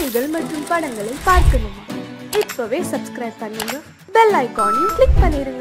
பாடல்கள் மற்றும் படங்களை பார்க்கணுமா இப்பவே சப்ஸ்கிரைப் பண்ணுங்க பெல் ஐகானையும் கிளிக் பண்ணிருங்க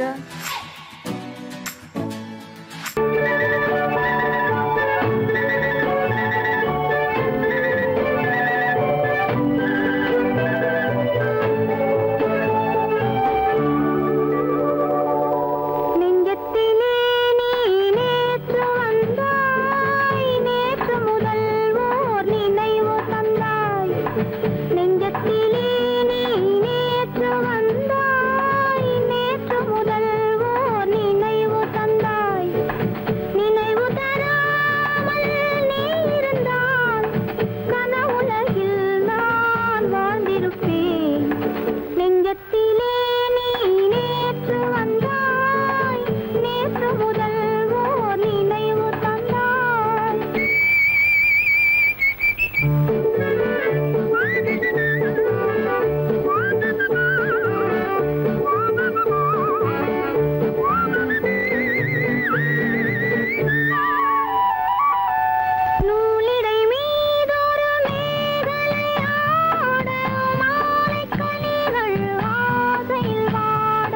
நெஞ்சத்திலே நீ நேற்று வந்தாய் நேற்று முதல் ஓர் நினைவு தந்தாய் நெஞ்சத்திலே நீ நேற்று வந்தாய் நேற்று முதல் ஓர் நினைவு தந்தாய் நினைவு தராமல் நீ இருந்தால் கனவுலகில் நான் வாழ்ந்திருப்பேன் நெஞ்சத்திலே நீ நேற்று வந்தாய் நேற்று முதல் ஓர் நினைவு தந்தாய் நூலிடை மீதொரு மேகலையாட மாலைக் கனிகள் ஆசையில் வாட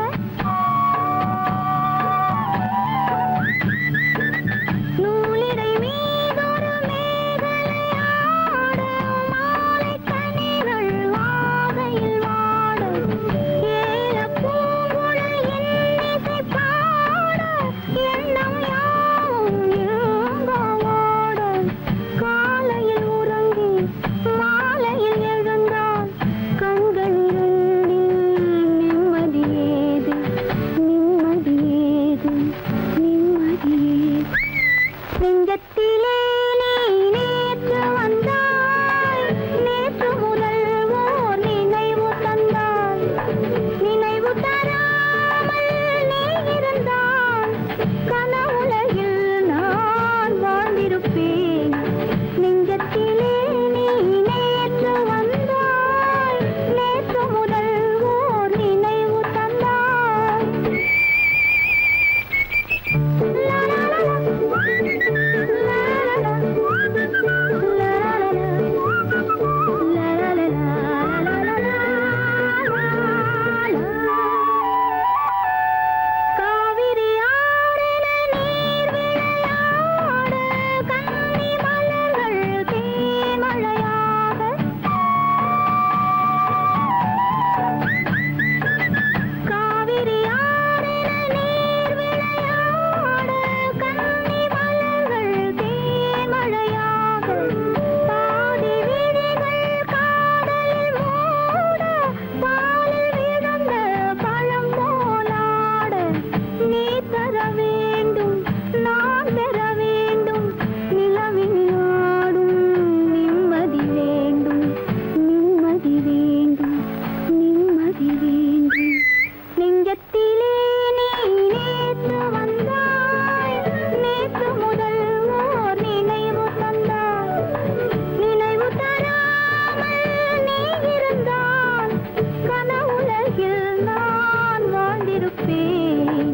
நூலிடை மீதொரு மேகலையாட மாலைக் கனிகள் ஆசையில் வாட ஏலப் பூங்குழல் இன்னிசை பாட எண்ணம் யாவும் எங்கோ ஓட காலையில் உறங்கி மாலையில் எழுந்தால் கண்கள் இரண்டில் நிம்மதி ஏது நிம்மதி ஏது நிம்மதி ஏது நெஞ்சத்திலே நீ நேற்று வந்தாய் நேற்று முதல் ஓர் நினைவு தந்தாய் நினைவு தராமல் நீ இருந்தால் கனவுலகில் நான் வாழ்ந்திருப்பேன் நெஞ்சத்திலே நீ நேற்று வந்தாய் நேற்று முதல் ஓர் நினைவு தந்தாய் காவிரி ஆறின நீர் விளையாட கன்னி மலர்கள் தேமழையாக காவிரி ஆறின நீர் விளையாட கன்னி மலர்கள் தேமழையாக பாதி விழிகள் காதலில் மூட பாலில் விழுந்த பழம் போலாட நீ தர வேண்டும் நான் பெற வேண்டும் நிலவில் ஆடும் நிம்மதி வேண்டும் நிம்மதி வேண்டும் நிம்மதி வேண்டும் நெஞ்சத்திலே நீ நேற்று வந்தாய் நேற்று முதல் ஓர் நினைவு தந்தாய் நினைவு தராமல் நீ இருந்தால் கனவுலகில் நான் வாழ்ந்திருப்பேன்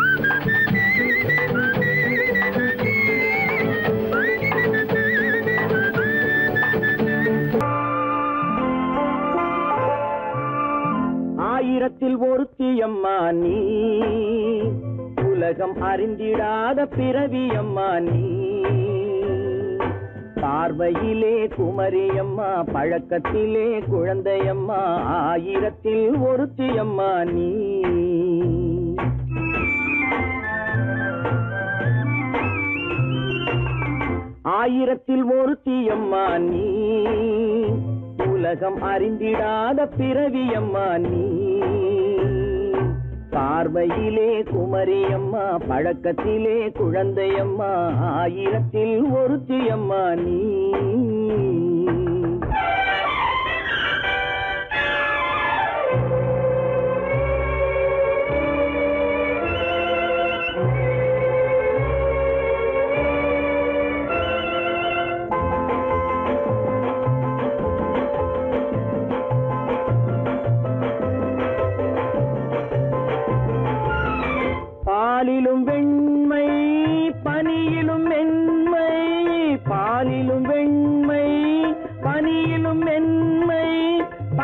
ஆயிரத்தில் ஒருத்தி அம்மா நீ உலகம் அறிந்திடாத பிறவி அம்மா நீ பார்வையிலே குமரியம்மா பழக்கத்திலே குழந்தையம்மா ஆயிரத்தில் ஒருத்தி அம்மா நீ ஆயிரத்தில் ஒருத்தி அம்மா நீ உலகம் அறிந்திடாத பிறவி அம்மா நீ பார்வையிலே குமரியம்மா பழக்கத்திலே குழந்தையம்மா ஆயிரத்தில் ஒருத்தி அம்மா நீ பாலிலும் வெண்மை பனியிலும் மென்மை பாலிலும் வெண்மை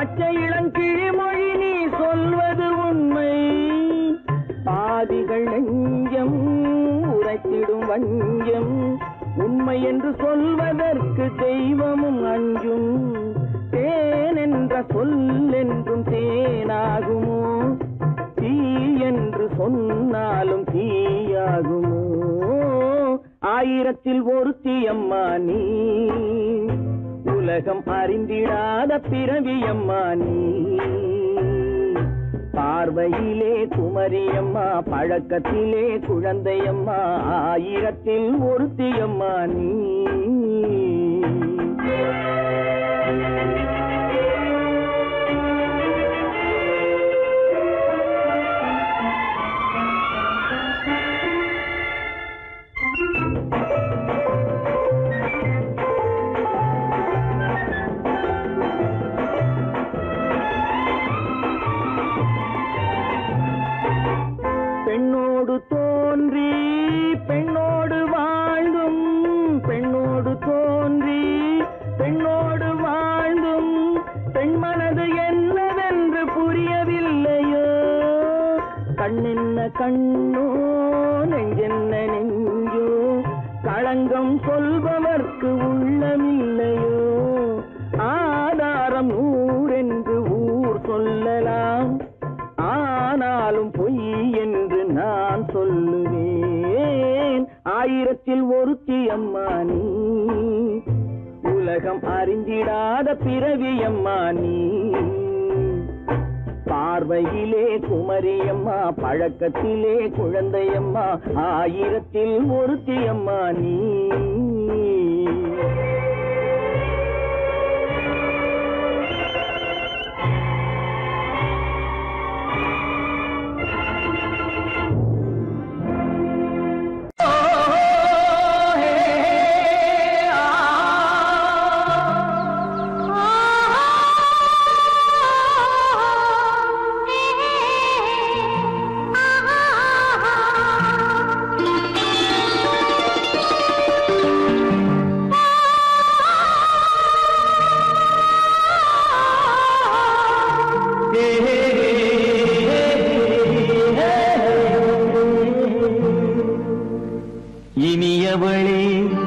பச்சை இளங்கிழிமொழி நீ சொல்வது உண்மை பாதிகள் நெஞ்சம் உரைத்திடும் வஞ்சம் உண்மை என்று சொல்வதற்கு தெய்வமும் அஞ்சும் தேன் என்ற சொல் என்றும் தேனாகுமோ தீ என்று சொன்னாலும் தீயாகுமோ ஆயிரத்தில் ஒருத்தி அம்மா நீ உலகம் அறிந்திடாத பிறவி அம்மா நீ பார்வையிலே குமரியம்மா பழக்கத்திலே குழந்தையம்மா ஆயிரத்தில் ஒருத்தியம்மா நீ பெண்ணோடு தோன்றி பெண்ணோடு வாழ்ந்தும் பெண்ணோடு தோன்றி பெண்ணோடு வாழ்ந்தும் பெண் மனது என்னவென்று புரியவில்லையோ கண்ணென்ன கண்ணோ நெஞ்சென்ன நெஞ்சோ களங்கம் சொல்பவர்க்கு உள்ளமில்லையோ ஆதாரம் ஊரென்று ஊர் சொல்லலாம் ஆனாலும் பொய் என்று நான் சொல்லுவேன் ஆயிரத்தில் ஒருத்தி அம்மா நீ உலகம் அறிந்திடாத பிறவி அம்மா நீ பார்வையிலே குமரியம்மா பழக்கத்திலே குழந்தையம்மா ஆயிரத்தில் ஒருத்தி அம்மா நீ இனியவளே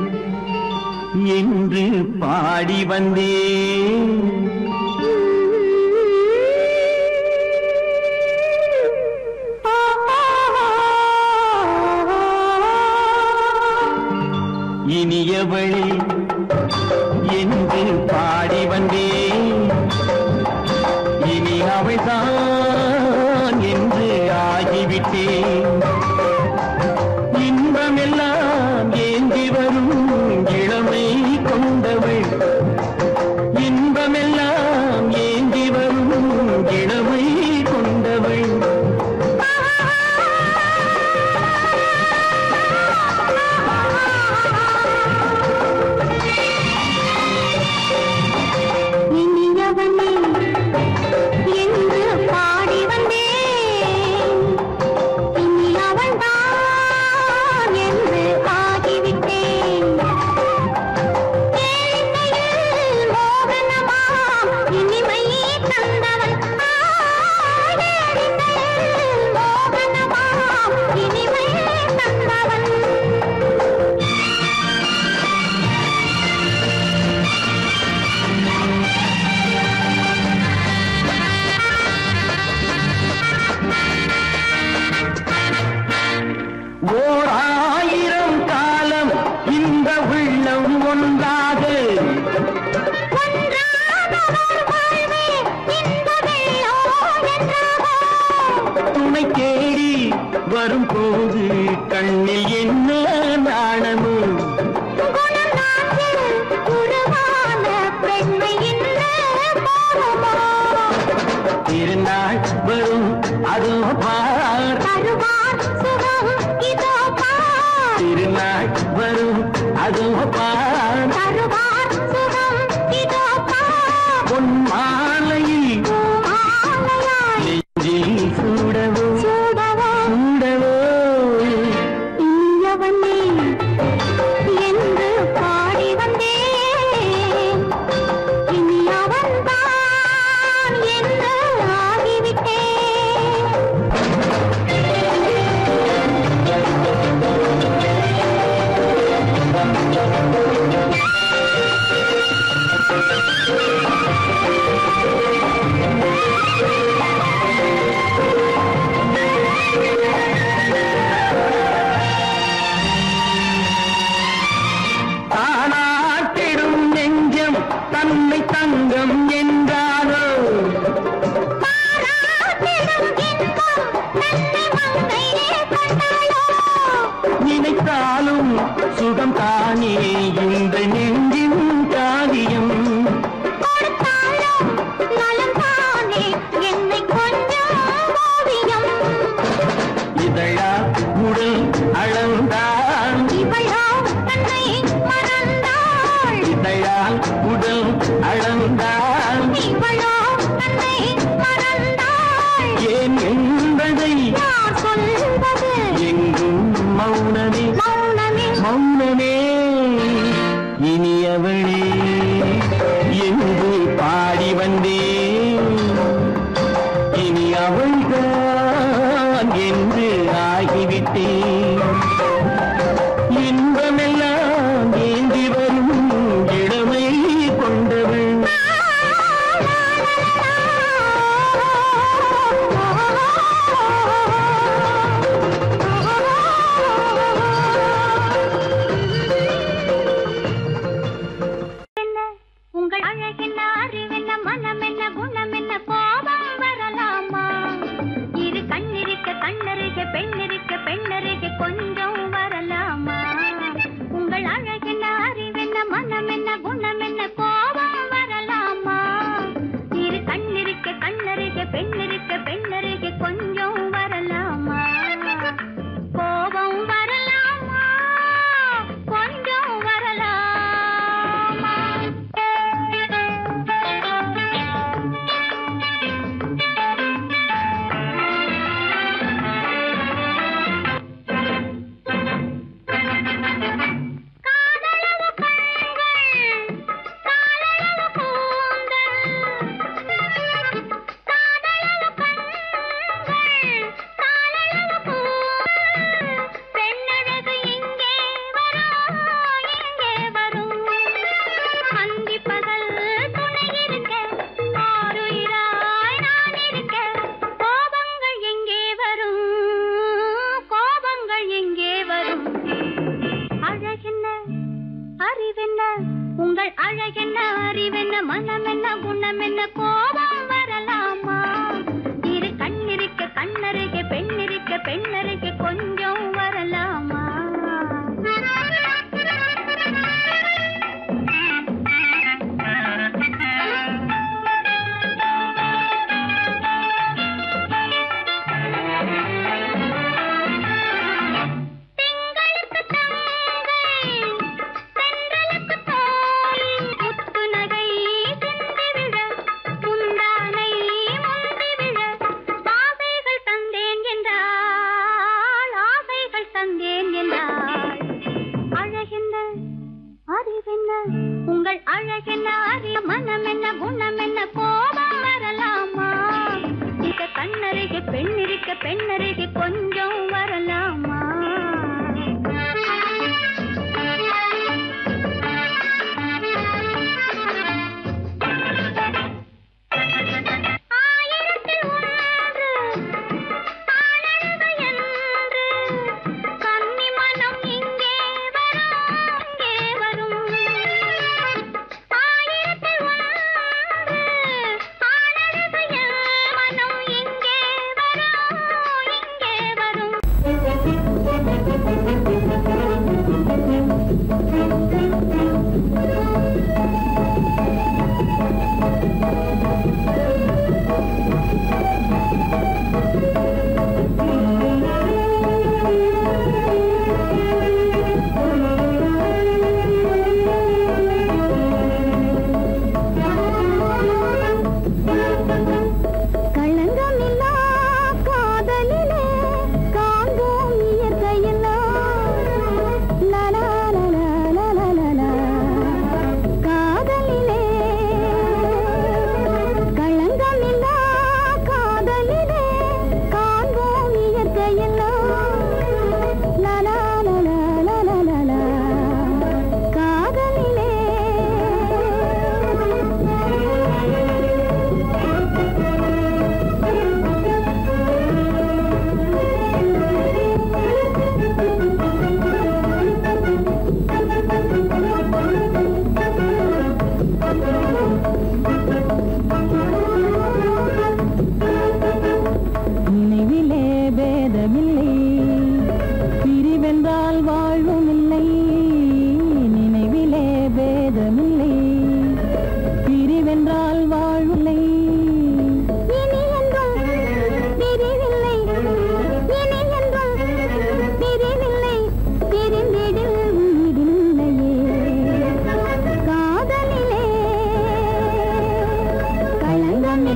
என்று பாடி வந்தேன் இனியவளே என்று பாடி வந்தேன் இனி அவள்தான் என்று ஆகிவிட்டேன் இன்பமெல்லாம் ஏந்தி வரும் இளமை கொண்டவள் இன்பமெல்லாம் ஏந்தி வரும் இளமை கொண்டவள் இனியவனே என்று பாடி வந்தேன் இனி அவள்தான் என்று ஆகிவிட்டேன் கேளிக்கையில் மோகனமாம் இனிமை தந்தவன் ஆ, கேளிக்கையில் மோகனமாம் இனிமை தந்தவன் ஓர் ஆயிரம் காலம் இந்த உள்ளம் ஒன்றாக துணை தேடி வரும்போது கண்ணில் என்ன நாணமும் திருநாள் வரும் அதோ பார் திருநாள் வரும் அதோ பார் பொன் மாலையில் நெஞ்சில் சூடவோ சூடவோ என்று பாடி வந்தேன் இனி அவன்தான்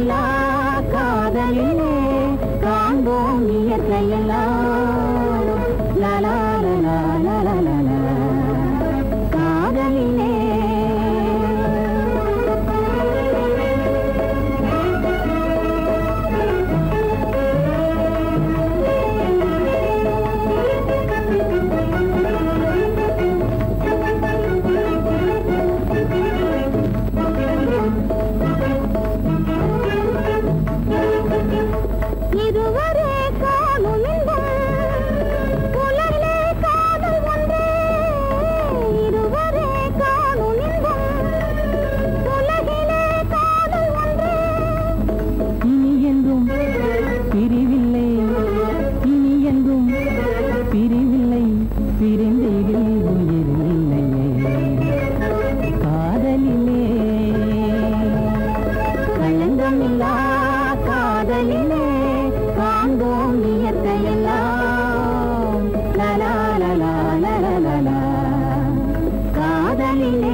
கலங்கமில்லா காதலிலே காண்போம் இயற்கையெல்லாம் லலா லலா லலா லலா காதலிலே இருவரே காணும் இன்பம் உலகிலே காதல் ஒன்றே இருவரே காணும் இன்பம் உலகிலே காதல் ஒன்றே இனி என்றும் பிரிவில்லை இனி என்றும் பிரிவில்லை பிரிந்ததில் உயிரில்லையே காதலிலே களங்கமில்லா காதலிலே காண்போம் இயற்கையெல்லாம் லலா லலா லலா லலா காதலிலே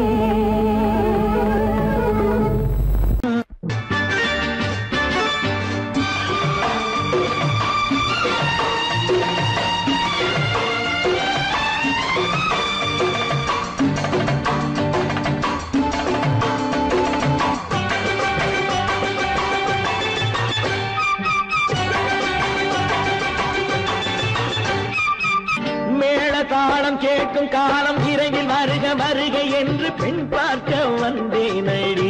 மேள தாளம் கேட்கும் காலம் விரைவில் வருக வருக என்று பெண் பார்க்க வந்தேன் அடி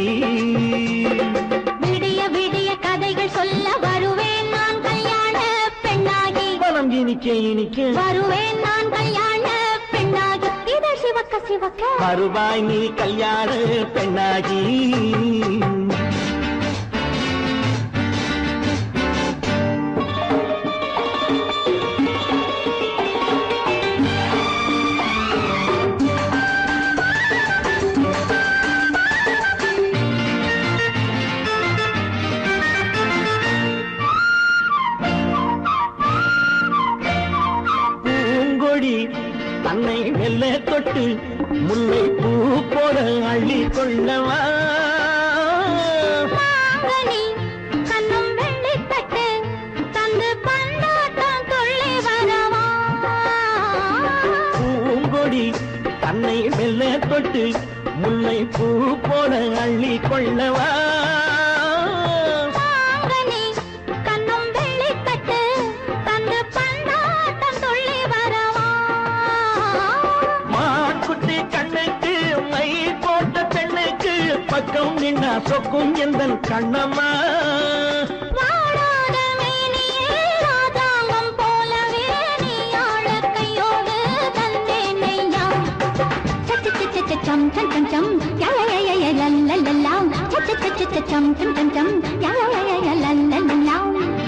விடிய விடிய கதைகள் சொல்ல வருவேன் நான் கல்யாண பெண்ணாகி மனம் இனிக்க இனிக்க வருவேன் நான் கல்யாண பெண்ணாகி இதழ் சிவக்க சிவக்க வருவாய் நீ கல்யாண பெண்ணாகி பூங்கொடி தன்னை மெல்ல தொட்டு முல்லை பூ போல அள்ளி கொள்ளவா மாங்கனி கண்ணும் வெள்ளித்தட்டு தந்து பந்தாட்டம் துள்ளி வரவா பூங்கொடி தன்னை மெல்ல தொட்டு முல்லை பூ போல அள்ளி கொள்ளவா மாங்கனி கண்ணும் வெள்ளித்தட்டு தந்து பந்தாட்டம் துள்ளி வரவா மாக்குட்டி கண்ணுக்கு மை போட்ட பெண்ணுக்கு பக்கம் நின்னா சொக்கும் எந்த கண்ணம்மா வாழாத மேனியே ராஜாங்கம் போலவே நீ ஆழ கையோடு தந்தேன் நெய்யா. சச்ச சச்ச சச்ச சம் சம் சம் சம் யா யா யா யா யா லா லா லா லா. சச்ச சச்ச சச்ச சம் சம் சம் சம் யா யா யா யா யா லா லா லா லா.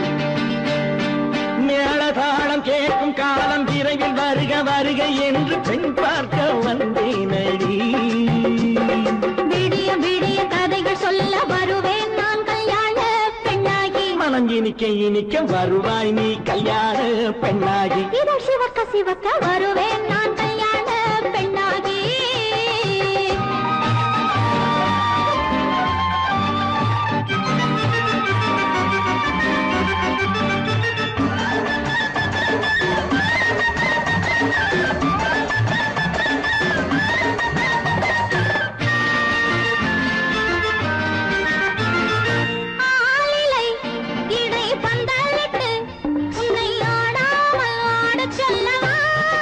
மேளதாளம் கேட்கும் காலம் விரைவில் வருக வருக என்று பெண் பார்க்க வந்தேனடி விடிய விடிய கதைகள் சொல்ல வருவேன் நான் கல்யாண பெண்ணாகி மனம் இனிக்க இனிக்க வருவாய் நீ கல்யாண பெண்ணாகி இதழ் சிவக்க சிவக்க வருவேன் நான் கல்யாண பெண்ணாகி ஆளிலை இடை பந்தலிட்டு உன்னை ஆடாமல் ஆடச் சொல்லவா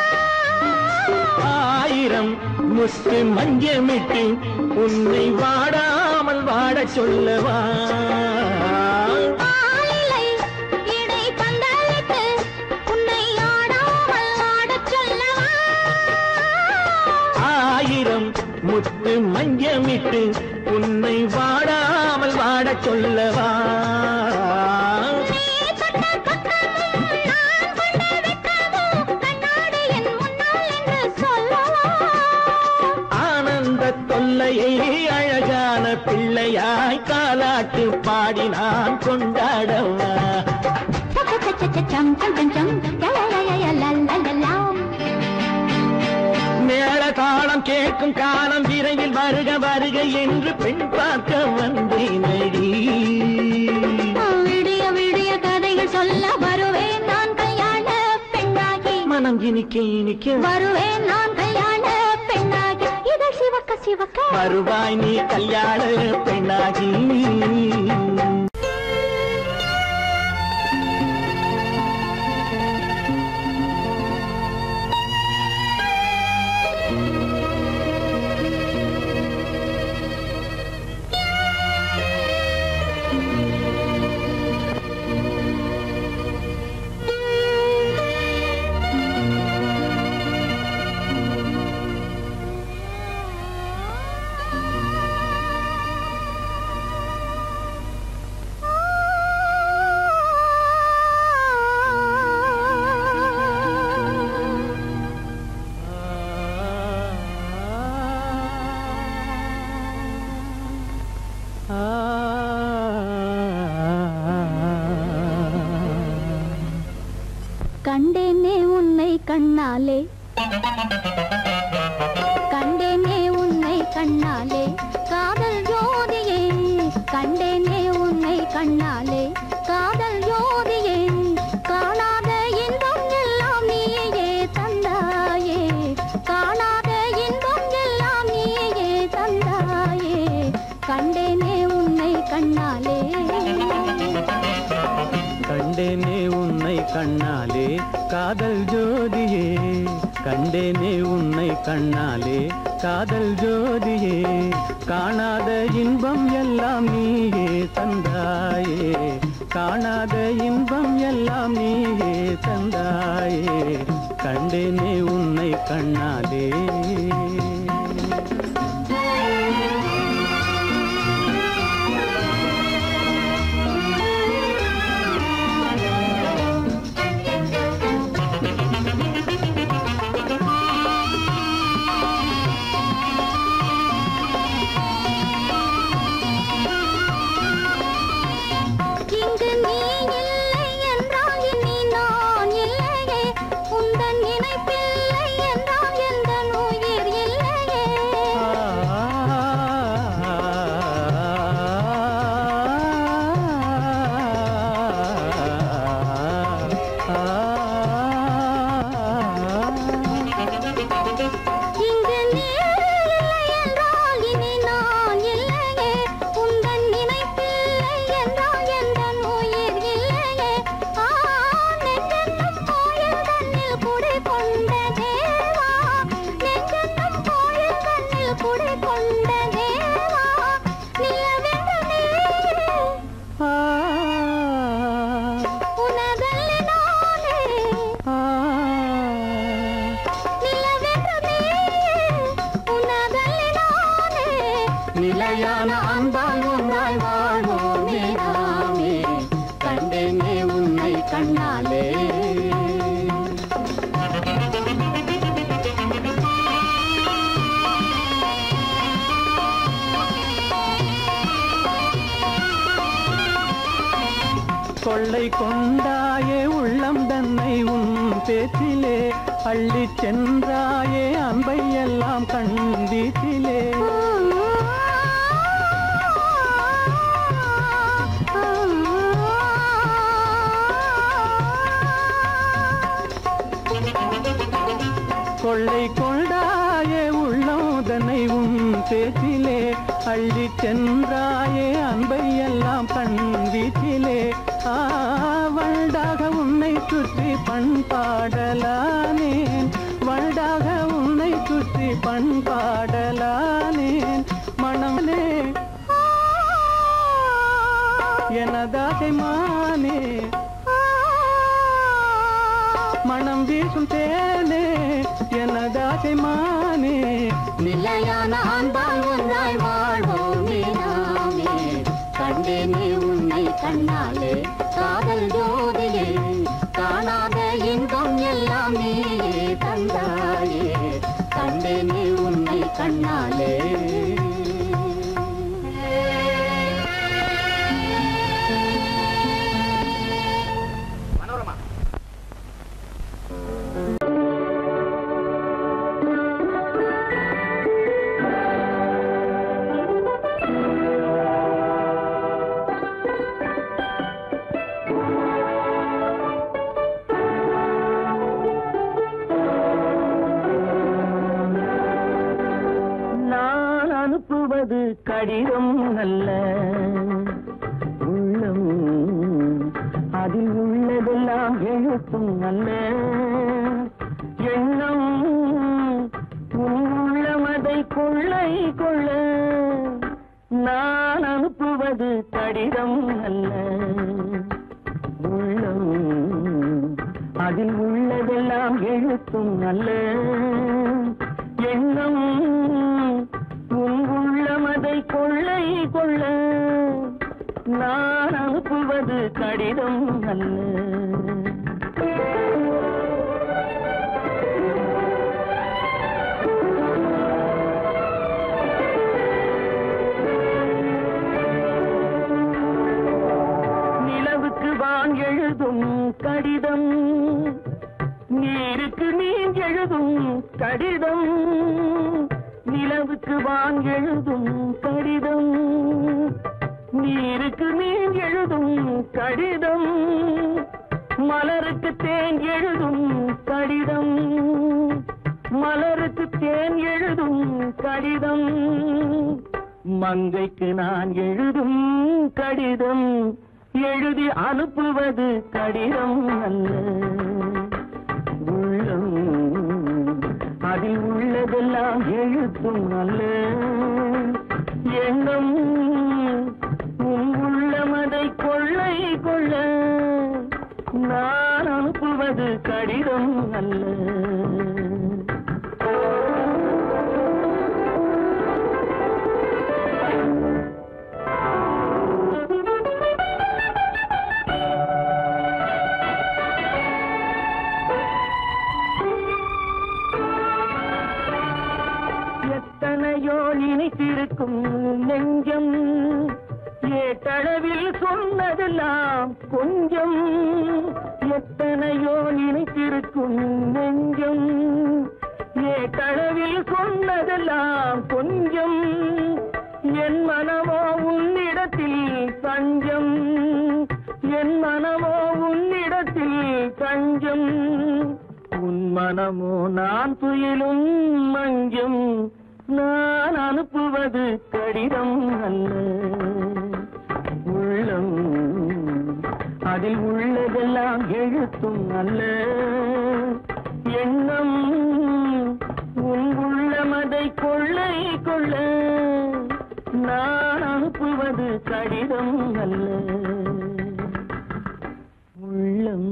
ஆயிரம் முத்து மஞ்சமிட்டு உன்னை வாடாமல் வாடச் சொல்லவா ஆளிலை இடை பந்தலிட்டு உன்னை ஆடாமல் ஆடச் சொல்லவா ஆயிரம் முத்து மஞ்சமிட்டு உன்னை வாடாமல் வாடச் சொல்லவா நீ தொட்ட பக்கமும் நான் கொண்ட வெட்கமும் கண்ணாடி என் முன்னால் என்று சொல்லவா ஆனந்த தொல்லையை அழகான பிள்ளையாய் காலாட்டு பாடி நான் கொண்டாடவா சம் சம் சம் சம் யா யா யா யா லா லா லா லா மேள தாளம் கேட்கும் காலம் விரைவில் வருக வருக என்று பெண் பார்க்க வந்தேனடி இனிக்க இனிக்க வருவேன் நான் கல்யாண பெண்ணாகி இதழ் சிவக்க சிவக்க வருவாய் நீ கல்யாண பெண்ணாகி கண்டேனே உன்னை கண்ணாலே கண்டேனே உன்னை கண்ணாலே காதல் ஜோதியே கண்டேனே உன்னை கண்ணாலே காதல் ஜோதியே காணாத இன்பம் எல்லாம் நீயே தந்தாயே காணாத இன்பம் எல்லாம் நீயே தந்தாயே கண்டேனே உன்னை கண்ணாலே கண்டேனே உன்னை கண்ணாலே காதல் ஜோதியே கண்டேனே உன்னை கண்ணாலே காதல் ஜோதியே காணாத இன்பம் எல்லாம் நீயே தந்தாயே காணாத இன்பம் எல்லாம் நீயே தந்தாயே கண்டேனே உன்னை கண்ணாலே இங்கு நீ இல்லை என்றால் இனி நான் இல்லையே உந்தன் நினைப்பில்லை என்றால் எந்த உயிர் இல்லையே இங்கு நீ இல்லை என்றால் இனி நான் இல்லையே உந்தன் நினைப்பில்லை என்றால் எந்த உயிர் இல்லையே ஆ நெஞ்சென்னும் கோயில் தன்னில் குடி கொண்ட தேவா நெஞ்சென்னும் கோயில் தன்னில் குடி கொண்ட தேவா நிலவென்று நீ உனதல்லி நானே நிலவென்று நீ உனதல்லி நானே நிலையான அன்பால் ஒன்றாய் வாழ்வோமே நாமே கண்டேனே உன்னை கண்ணாலே கொள்ளை கொண்டாயே உள்ளம் தன்னை உன் பேச்சிலே அள்ளிச் சென்றாயே அன்பை எல்லாம் கண் வீட்டிலே கொள்ளை கொண்டாயே உள்ளோதனை உன் பேச்சிலே அள்ளிச் சென்றாயே அன்பை எல்லாம் கண் வீட்டிலே ஆவண்டாக உன்னை சுற்றி பண்பாடலானேன் வண்டாக உன்னை சுற்றி பண்பாடலானேன் மனமே எனதாகை மானே மனம் வீசும் தேனே எனதாசை மானே நிலையான அன்பால் ஒன்றாய் வாழ்வோமே நாமே கண்டேனே உன்னை கண்ணாலே காதல் ஜோதியே காணாத இன்பம் எல்லாம் நீயே தந்தாயே கண்டேனே உன்னை கண்ணாலே கடிதம் அல்ல உள்ளம் அதில் உள்ளதெல்லாம் எழுத்தும் அல்ல எண்ணம் உன் உள்ளமதை கொள்ளை கொள்ள நான் அனுப்புவது கடிதம் அல்ல உள்ளம் அதில் உள்ளதெல்லாம் எழுத்தும் அல்ல எண்ணம் உன் உள்ளமதை கொள்ளை கொள்ள நான் அனுப்புவது கடிதம் அல்ல நிலவுக்கு வான் எழுதும் கடிதம் நீருக்கு நீர் எழுதும் கடிதம் நிலவுக்கு வான் எழுதும் கடிதம் நீருக்கு நீர் எழுதும் கடிதம் மலருக்கு தேன் எழுதும் கடிதம் மலருக்கு தேன் எழுதும் கடிதம் மங்கைக்கு நான் எழுதும் கடிதம் எழுதி அனுப்புவது கடிதம் அல்ல உள்ளம் அதில் உள்ளதெல்லாம் எழுத்தும் அல்ல எண்ணம் உன் உள்ளமதை கொள்ளை கொள்ள நான் அனுப்புவது கடிதம் அல்ல எத்தனையோ நினைத்திருக்கும் நெஞ்சம் ஏட்டளவில் சொன்னதெல்லாம் கொஞ்சம் எத்தனையோ நினைத்திருக்கும் நெஞ்சம் ஏட்டளவில் சொன்னதெல்லாம் கொஞ்சம் என் மனமோ உன்னிடத்தில் தஞ்சம் என் மனமோ உன்னிடத்தில் தஞ்சம் உன் மனமோ நான் துயிலும் மஞ்சம் நான் அனுப்புவது கடிதம் அல்ல உள்ளம் அதில் உள்ளதெல்லாம் எழுத்தும் அல்ல எண்ணம் உன் உள்ளமதை கொள்ளை கொள்ள நான் அனுப்புவது கடிதம் அல்ல உள்ளம்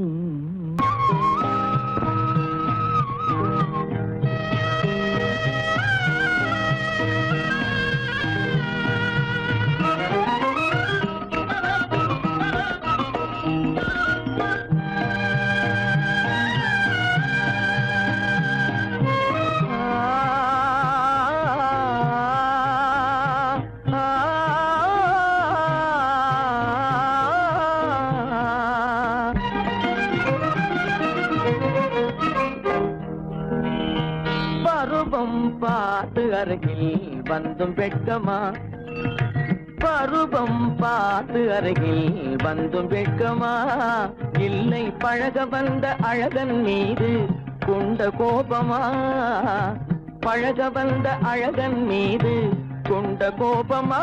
பருவம் பார்த்து அருகில் வந்தும் வெட்கமா பருவம் பார்த்து அருகில் வந்தும் வெட்கமா இல்லை பழக வந்த அழகன் மீது கொண்ட கோபமா பழக வந்த அழகன் மீது கொண்ட கோபமா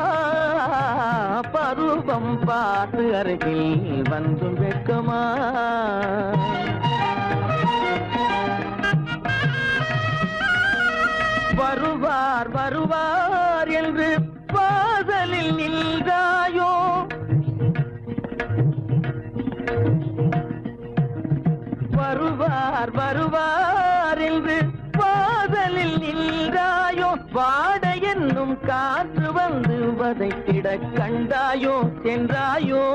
பருவம் பார்த்து அருகில் வந்தும் வெட்கமா வருவார் வருவார் என்று பாதலில் நின்றாயோ வருவார் வருவார் என்று பாதலில் நின்றாயோ வாட என்னும் காற்று வந்து வதைத்திட கண்டாயோ சென்றாயோ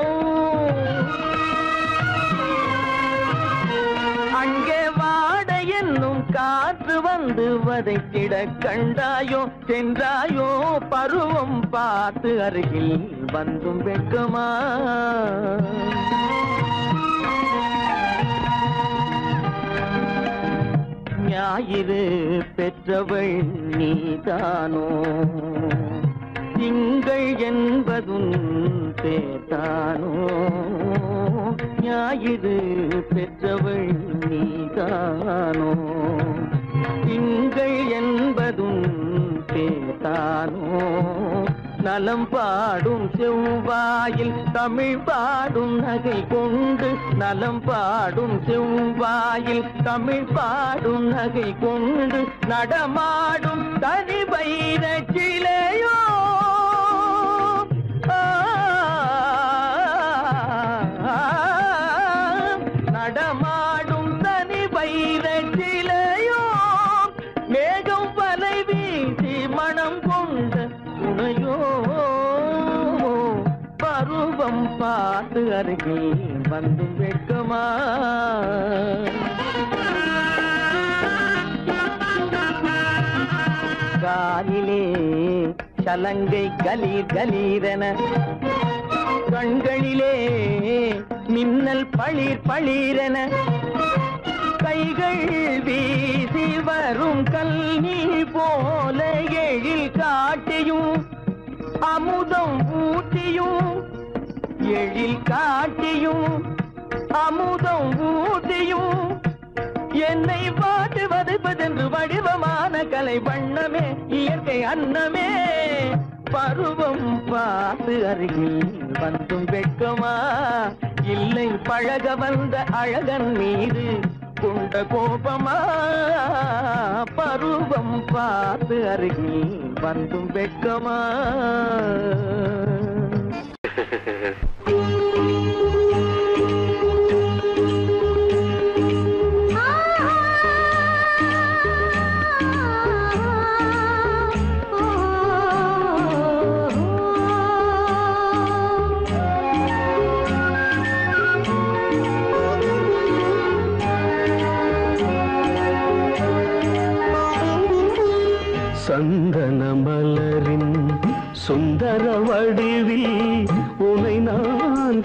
அங்கே வாட என்னும் காற்று வந்து வதைத்திட கண்டாயோ சென்றாயோ பருவம் பார்த்து அருகில் வந்தும் வெட்கமா ஞாயிறு பெற்றவள் நீதானோ திங்கள் என்பதும் பேத்தானோ ஞாயிறு பெற்றவள் நீதானோ திங்கள் என்பதும் பேத்தானோ நலம் பாடும் செவ்வாயில் தமிழ் பாடும் நகை கொண்டு நலம் பாடும் செவ்வாயில் தமிழ் பாடும் நகை கொண்டு நடமாடும் தனி வைர சிலையோ நடமாடும் தனி வைர சிலையோ மேகம் வலை வீசி மனம் கொண்ட துணையோ பருவம் பார்த்து அருகில் வந்து வெட்கமா காலிலே சலங்கை கலீர் கலீரென கண்களிலே மின்னல் பளிர் பளிரென கைகள் வீசி வரும் கல்வி போல எழில் காட்டியும் அமுதம் ஊட்டியும் எழில் காட்டியும் அமுதம் ஊட்டியும் என்னை பாட்டு வதைப்பதென்று வடிவமான கலை வண்ணமே இயற்கை அன்னமே பருவம் பார்த்து அருகில் வந்தும் வெட்கமா இல்லை பழக வந்த அழகன் மீது கொண்ட கோபமா பருவம் பார்த்து அருகில் வந்தும் வெட்கமா சந்தன மலரின் சுந்தர வடிவில் உனை நான்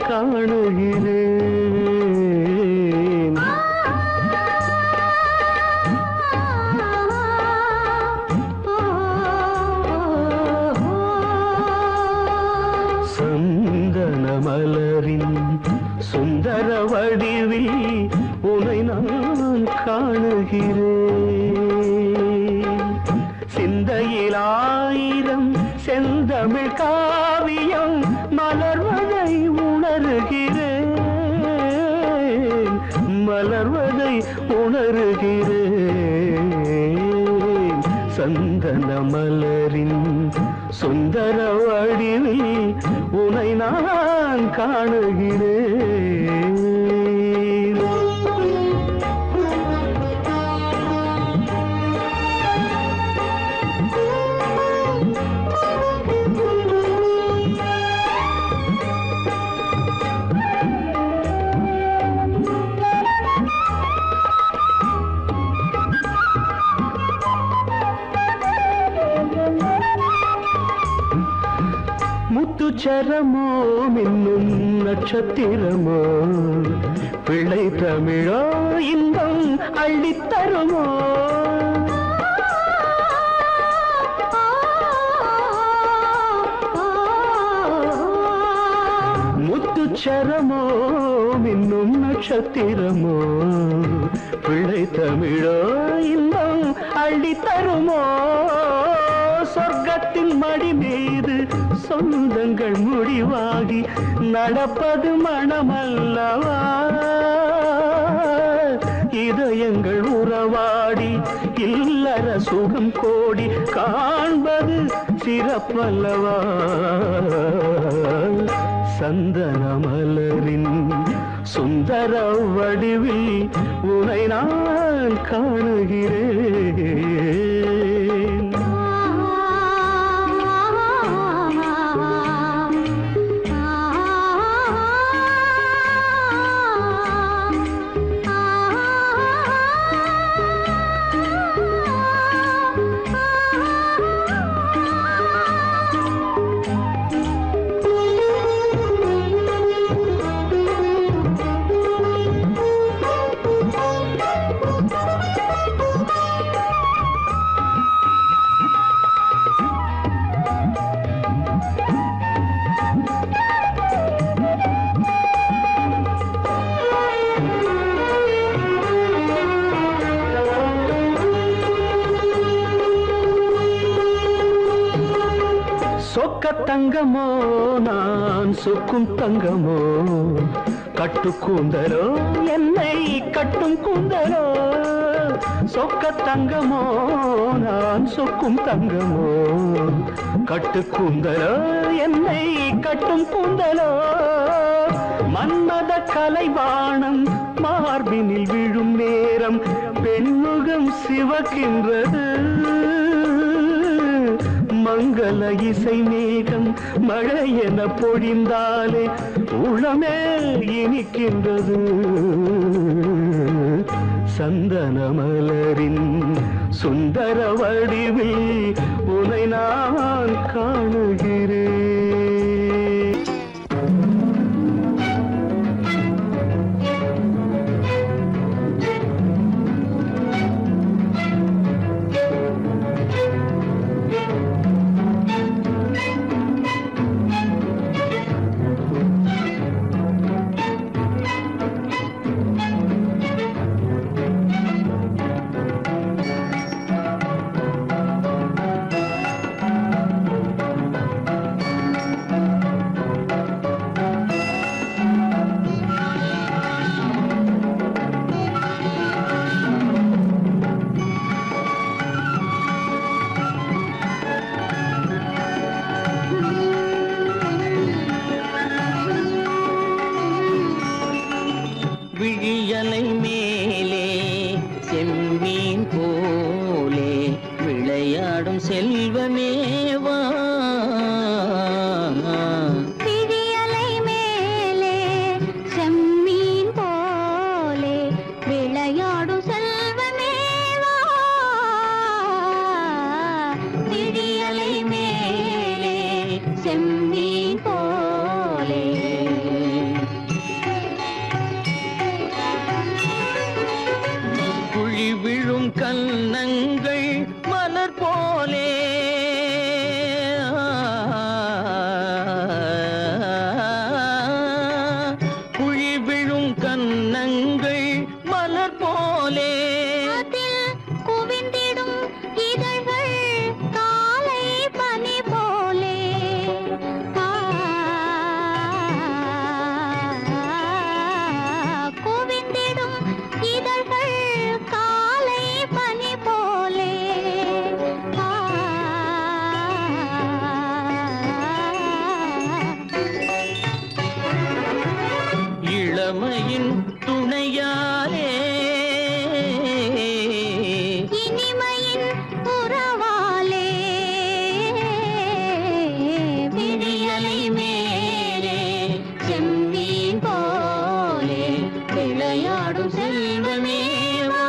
காணுகிறேன் சந்தன மலரின் சுந்தர வடிவில் உனை நான் காணுகிறேன் சிந்தையில் ஆயிரம் செந்தமிழ் காவியம் மலர்வதை உணர்கிறேன் மலர்வதை உணர்கிறேன் சந்தன மலரின் சுந்தர வடிவில் உனை நான் காணுகிறேன் முத்துச்சரமோ மின்னும் நட்சத்திரமோ பிள்ளை தமிழோ இன்பம் அள்ளித்தருமோ முத்துச்சரமோ மின்னும் நட்சத்திரமோ பிள்ளை தமிழோ இன்பம் அள்ளித்தருமோ சொர்க்கத்தின் மடி மீது சொந்தங்கள் முடிவாகி நடப்பது மனமல்லவா இதயங்கள் உறவாடி இல்லற சுகம் கோடி காண்பது சிறப்பல்லவா சந்தன மலரின் சுந்தர வடிவில் உனை நான் காணுகிறேன் சொக்க தங்கமோ நான் சொக்கும் தங்கமோ கட்டு கூந்தலோ என்னை கட்டும் கூந்தலோ சொக்க தங்கமோ நான் சொக்கும் தங்கமோ கட்டு கூந்தலோ என்னை கட்டும் கூந்தலோ மன்மத கலைவாணம் மார்பினில் விழும் நேரம் பெண்முகம் சிவக்கின்றது மங்கள இசை மேகம் மழை என பொழிந்தாலே உளமே இனிக்கின்றது சந்தன மலரின் சுந்தர வடிவில் உனை நான் காணுகிறேன் விழியலை மேலே செம்மீன் போலே விளையாடும் செல்வமேவா விழியலை மேலே செம்மீன் போலே விளையாடும் செல்வமேவா விழியலை மேலே செம்மீன் போலே குழி விழும் கன்னங்கள் மலர் போலே குழி விழும் கன்னங்கள் மலர் போலே அதில் குவிந்திடும் இதழ்கள் காலை பனி போலே ஆ, குவிந்திடும் இதழ்கள் காலை பனி போலே ஆ, இளமையின் துணையாலே இனிமையின் உறவாலே விழியலை மேலே செம்மீன் போலே விளையாடும் செல்வமேவா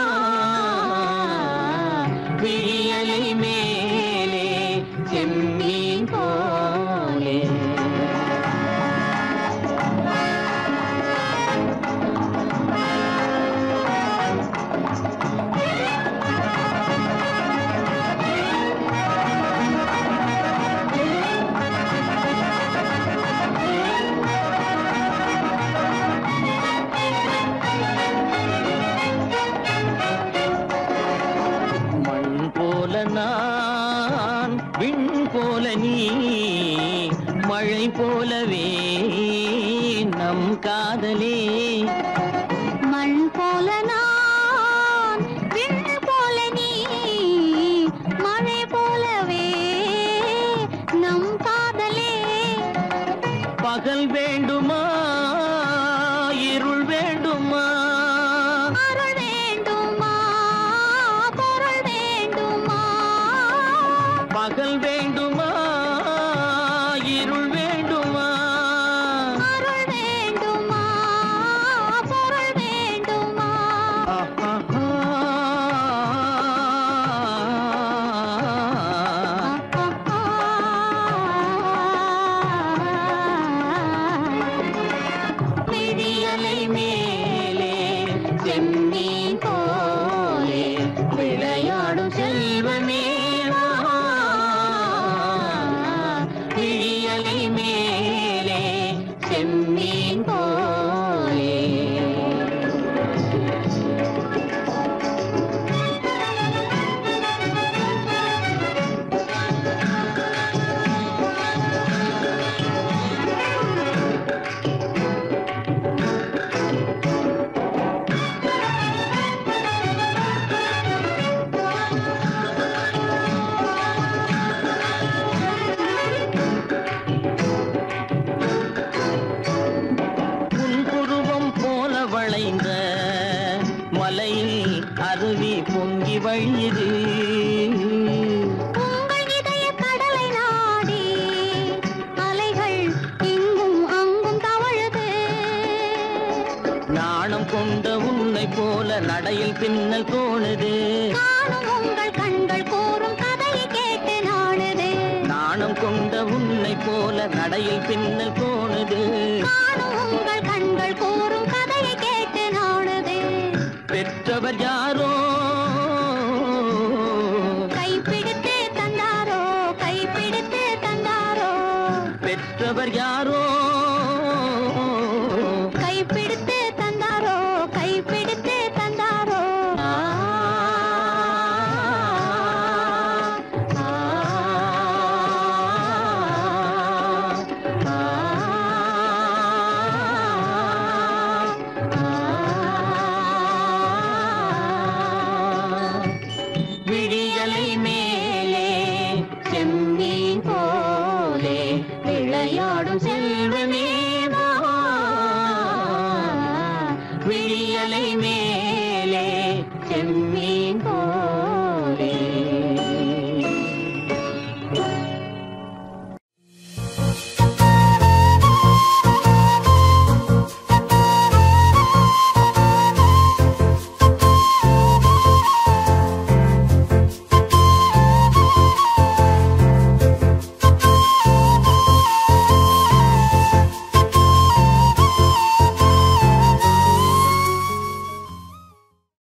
விழியலை மேலே செம்மீன் போலே மண் போல நான் விண் போல நீ மழை போலவே நம் காதலே மண் போல நான் விண் போல நீ மழை போலவே நம் காதலே பகல் வேண்டுமா இருள் வேண்டுமா அருள் வேண்டுமா பொருள் வேண்டுமா பகல் வேண்டுமா இருள் வேண்டுமா அருள் வேண்டுமா பொருள் வேண்டுமா வழியுது உங்கள் இதய கடலை நாடி அலைகள் இங்கும் அங்கும் தவழுது நாணம் கொண்ட உன்னை போல நடையில் பின்னல் தோணுது காணும் உங்கள் கண்கள் கூறும் கதையை கேட்டு நாடுது நாணம் கொண்ட உன்னை போல நடையில் பின்னல் தோணுது காணும் உங்கள் கண்கள் கூறும் கதையை கேட்டு நாடுது பெற்றவர் யாரோ கைப்பிடித்து தந்தாரோ கைப்பிடித்து தந்தாரோ பெற்றவர் யாரோ கைப்பிடித்து தந்தாரோ கைப்பிடித்து தந்தாரோ ஆ, ஆ, விழியலை மேலே செம்மீன் போலே விளையாடும் செல்வமேவா விழியலை மேலே செம்மீன்